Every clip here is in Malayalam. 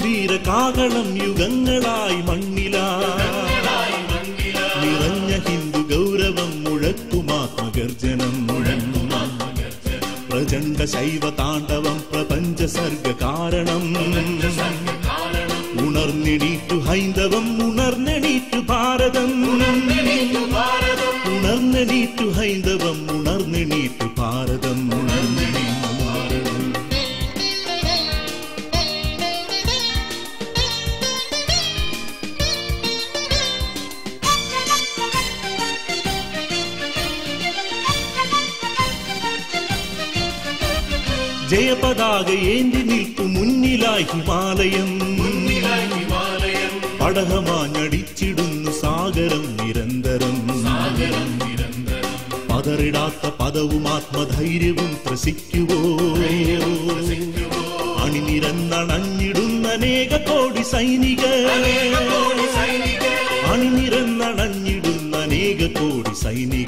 വീര കാകളം യുഗങ്ങളായി മണ്ണിലാ നിറഞ്ഞ ഹിന്ദു ഗൗരവം മുഴക്കുമാത്മഗർജനം പ്രചണ്ഡ ശൈവ താണ്ഡവം പ്രപഞ്ച സർഗ കാരണം ഉണർന്നെണീറ്റു ഹൈന്ദവം ഉണർന്നെണീറ്റു ഭാരതം ഉണർന്നെണീറ്റു ഹൈന്ദവം ഉണർന്നെണീറ്റു ഭാരതം ഉണർന്നെണീറ്റു ഭാരതം ജയപതാക ഏന്തി നിൽക്കു മുന്നിലായി ഹിമാലയം പടഹമാഞ്ഞടിച്ചിടുന്നു സാഗരം നിരന്തരം പതറിടാത്ത പദവും ആത്മധൈര്യവും ത്രസിക്കുവോ അണിനിരന്നണഞ്ഞിടുന്ന അനേക കോടി സൈനിക അണിനിരന്നണഞ്ഞിടുന്ന അനേക കോടി സൈനിക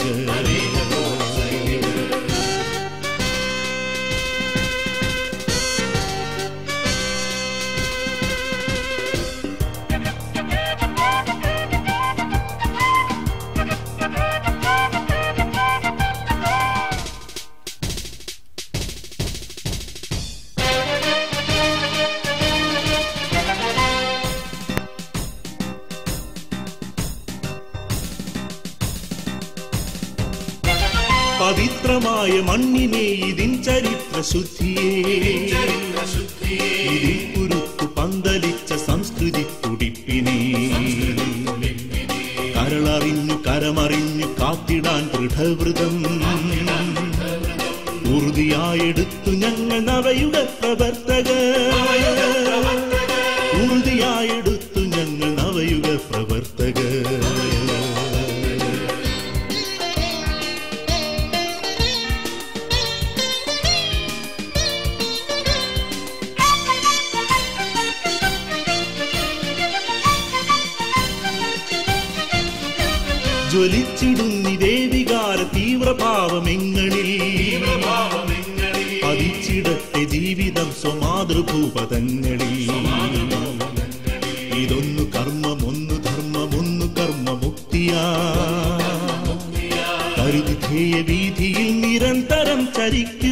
പവിത്രമായ മണ്ണിനെ ഇതിൻ ചരിത്ര ശുദ്ധിയെ ഇതിൽ കുരുത്തു പന്തലിച്ച സംസ്കൃതി തുടിപ്പിനെ കരളറിഞ്ഞു കരമറിഞ്ഞു കാത്തിടാൻ ദൃഢവൃതം ഉറുതിയായെടുത്തു ഞങ്ങൾ നവയുഗ പ്രവർത്തക ഉറുതിയായെടുത്തു ഞങ്ങൾ നവയുഗ പ്രവർത്തക ജ്വലിച്ചിടുന്നി ദേവികാര തീവ്രഭാവമെങ്ങളിൽ പതിച്ചിടത്തെ ജീവിതം സ്വമാതൃഭൂപതങ്ങളിൽ ഇതൊന്നു കർമ്മമൊന്നു ധർമ്മമൊന്നു കർമ്മമുക്തിയാ കരുതി ധ്യേയ വീതിയിൽ നിരന്തരം ചരിക്ക